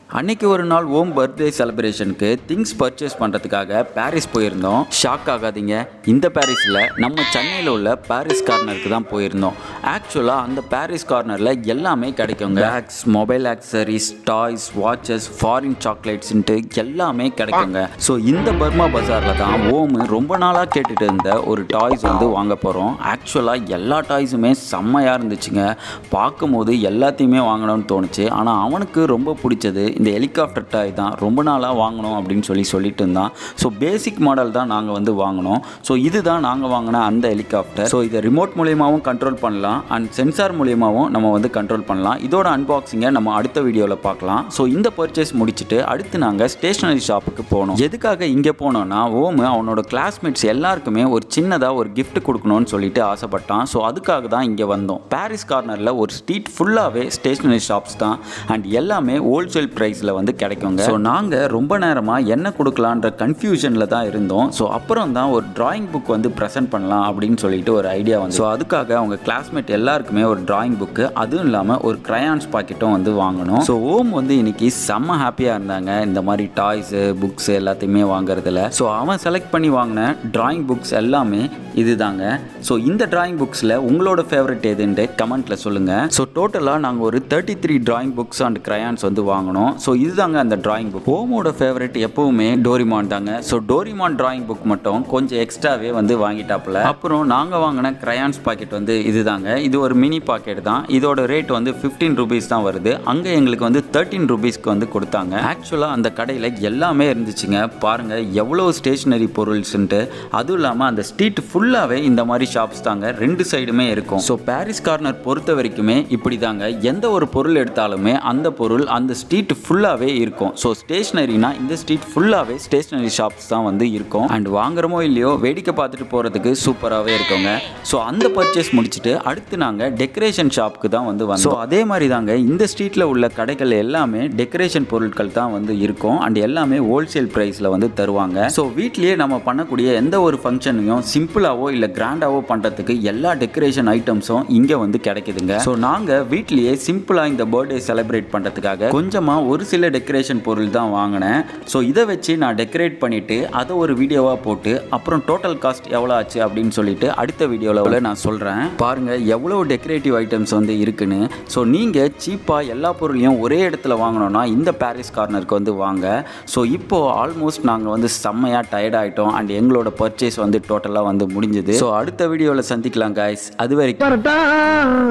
அன்னைக்கு ஒரு நாள் ஓம் பர்த்டே செலிப்ரேஷனுக்கு திங்ஸ் பர்ச்சேஸ் பண்ணுறதுக்காக பாரிஸ் போயிருந்தோம் ஷாக் ஆகாதீங்க இந்த பாரிஸில் நம்ம சென்னையில் உள்ள பாரிஸ் கார்னருக்கு தான் போயிருந்தோம் ஆக்சுவலாக அந்த பாரிஸ் கார்னரில் எல்லாமே கிடைக்குங்க bags mobile accessories toys watches foreign சாக்லேட்ஸ்ன்ட்டு எல்லாமே கிடைக்குங்க ஸோ இந்த பர்மா பஜாரில் தான் ஓம் ரொம்ப நாளாக கேட்டுட்டு இருந்த ஒரு டாய்ஸ் வந்து வாங்க போகிறோம் ஆக்சுவலாக எல்லா டாய்ஸுமே செம்மையாக இருந்துச்சுங்க பார்க்கும்போது எல்லாத்தையுமே வாங்கணும்னு தோணுச்சு ஆனால் அவனுக்கு ரொம்ப பிடிச்சது இந்த ஹெலிகாப்டர் டாய் தான் ரொம்ப நாளாக வாங்கணும் அப்படின்னு சொல்லி சொல்லிட்டு இருந்தான் ஸோ பேசிக் மாடல் தான் நாங்கள் வந்து வாங்கினோம் ஸோ இதுதான் நாங்கள் வாங்கின அந்த ஹெலிகாப்டர் ஸோ இதை ரிமோட் மூலியமாகவும் கண்ட்ரோல் பண்ணலாம் அண்ட் சென்சார் மூலியமாகவும் நம்ம வந்து கண்ட்ரோல் பண்ணலாம் இதோட அன்பாக்சிங்கை நம்ம அடுத்த வீடியோவில் பார்க்கலாம் ஸோ இந்த பர்ச்சேஸ் முடிச்சுட்டு அடுத்து நாங்கள் ஸ்டேஷனரி ஷாப்புக்கு போனோம் எதுக்காக இங்கே போனோம்னா ஓமு அவனோட கிளாஸ்மேட்ஸ் எல்லாருக்குமே ஒரு சின்னதாக ஒரு gift கொடுக்கணும்னு சொல்லிட்டு ஆசைப்பட்டான் ஸோ அதுக்காக தான் இங்கே வந்தோம் பாரிஸ் கார்னரில் ஒரு ஸ்ட்ரீட் ஃபுல்லாகவே ஸ்டேஷனரி ஷாப்ஸ் தான் அண்ட் எல்லாமே ஹோல்சேல் ப்ரைஸில் வந்து கிடைக்குங்க ஸோ நாங்கள் ரொம்ப நேரமாக என்ன கொடுக்கலான்ற கன்ஃபியூஷனில் தான் இருந்தோம் ஸோ அப்புறம் தான் ஒரு டிராயிங் புக் வந்து ப்ரெசென்ட் பண்ணலாம் அப்படின்னு சொல்லிட்டு ஒரு ஐடியா வந்து ஸோ அதுக்காக அவங்க கிளாஸ்மேட் எல்லாருக்குமே ஒரு டிராயிங் புக்கு அதுவும் இல்லாமல் ஒரு க்ரையான்ஸ் பாக்கெட்டும் வந்து வாங்கணும் ஸோ ஓம் வந்து இன்னைக்கு செம்ம ஹாப்பியாக இருந்தாங்க இந்த மாதிரி டாய்ஸு புக்ஸ் எல்லாத்தையுமே வாங்குறதுல ஸோ அவன் செலக்ட் பண்ணி வாங்கின டிராயிங் புக்ஸ் எல்லாமே இதுதாங்க ஸோ இந்த டிராயிங் புக்ஸில் உங்களோட ஃபேவரட் எதுன்ட்டு கமெண்ட்டில் சொல்லுங்கள் ஸோ டோட்டலாக நாங்கள் ஒரு thirty three drawing books and crayons வந்து வாங்கினோம் ஸோ இதுதாங்க அந்த டிராயிங் புக் ஓமோட ஃபேவரட் எப்பவுமே டோரிமான் தாங்க ஸோ டோரிமான் டிராயிங் புக் மட்டும் கொஞ்சம் எக்ஸ்ட்ராவே வந்து வாங்கிட்டாப்புல அப்புறம் நாங்கள் வாங்கின crayons பாக்கெட் வந்து இதுதாங்க இது ஒரு மினி பாக்கெட் தான் இதோட ரேட் வந்து ஃபிஃப்டீன் ருபீஸ் தான் வருது அங்கே எங்களுக்கு வந்து தேர்ட்டீன் ருபீஸ்க்கு வந்து கொடுத்தாங்க ஆக்சுவலாக அந்த கடையில் எல்லாமே இருந்துச்சுங்க பாருங்கள் எவ்வளோ ஸ்டேஷ்னரி பொருள்ஸ்ன்ட்டு அதுவும் இல்லாமல் அந்த ஸ்ட்ரீட் ஃபுல்லாகவே இந்த மாதிரி ஷாப்ஸ் தாங்க ரெண்டு சைடுமே இருக்கும் ஸோ பாரிஸ் கார்னர் பொறுத்த வரைக்குமே இப்படி தாங்க எந்த ஒரு பொருள் எடுத்தாலுமே அந்த பொருள் அந்த ஸ்ட்ரீட் ஃபுல்லாகவே இருக்கும் ஸோ ஸ்டேஷ்னரினா இந்த ஸ்ட்ரீட் ஃபுல்லாகவே ஸ்டேஷ்னரி ஷாப்ஸ் தான் வந்து இருக்கும் அண்ட் வாங்குறமோ இல்லையோ வேடிக்கை பார்த்துட்டு போகிறதுக்கு சூப்பராகவே இருக்குங்க ஸோ அந்த பர்ச்சேஸ் முடிச்சுட்டு அடுத்து நாங்கள் டெக்கரேஷன் ஷாப்புக்கு தான் வந்து வந்தோம் ஸோ அதே மாதிரி தாங்க இந்த ஸ்ட்ரீட்டில் உள்ள கடைகள் எல்லாமே டெக்கரேஷன் பொருட்கள் தான் வந்து இருக்கும் அண்ட் எல்லாமே ஹோல்சேல் ப்ரைஸில் வந்து தருவாங்க ஸோ வீட்லேயே நம்ம பண்ணக்கூடிய எந்த ஒரு ஃபங்க்ஷனையும் சிம்பிளாவோ இல்லை கிராண்டாவோ பண்ணுறதுக்கு எல்லா டெக்கரேஷன் ஐட்டம்ஸும் இங்கே வந்து கிடைக்குதுங்க ஸோ நாங்கள் வீட்லேயே சிம்பிளாக இந்த பர்த்டே செலிப்ரேட் பண்ணுறதுக்காக கொஞ்சமாக ஒரு சில டெக்கரேஷன் பொருள் தான் வாங்கினேன் ஸோ இதை வச்சு நான் டெக்கரேட் பண்ணிவிட்டு அதை ஒரு வீடியோவாக போட்டு அப்புறம் டோட்டல் காஸ்ட் எவ்வளோ ஆச்சு அப்படின்னு சொல்லிட்டு அடுத்த வீடியோவில் நான் சொல்கிறேன் பாருங்கள் எவ்வளோ டெக்கரேட்டிவ் ஐட்டம்ஸ் வந்து இருக்குன்னு ஸோ நீங்கள் சீப்பாக எல்லா பொருளையும் ஒரே இடத்துல வாங்கணும்னா இந்த பாரிஸ் கார்னருக்கு வந்து வாங்க ஸோ இப்போது ஆல்மோஸ்ட் நாங்கள் வந்து செம்மையாக டயர்ட் ஆகிட்டோம் அண்ட் எங்களோட பர்ச்சேஸ் வந்து டோட்டலாக வந்து முடிஞ்சுது ஸோ அடுத்த வீடியோவில் சந்திக்கலாம் guys அது வரைக்கும்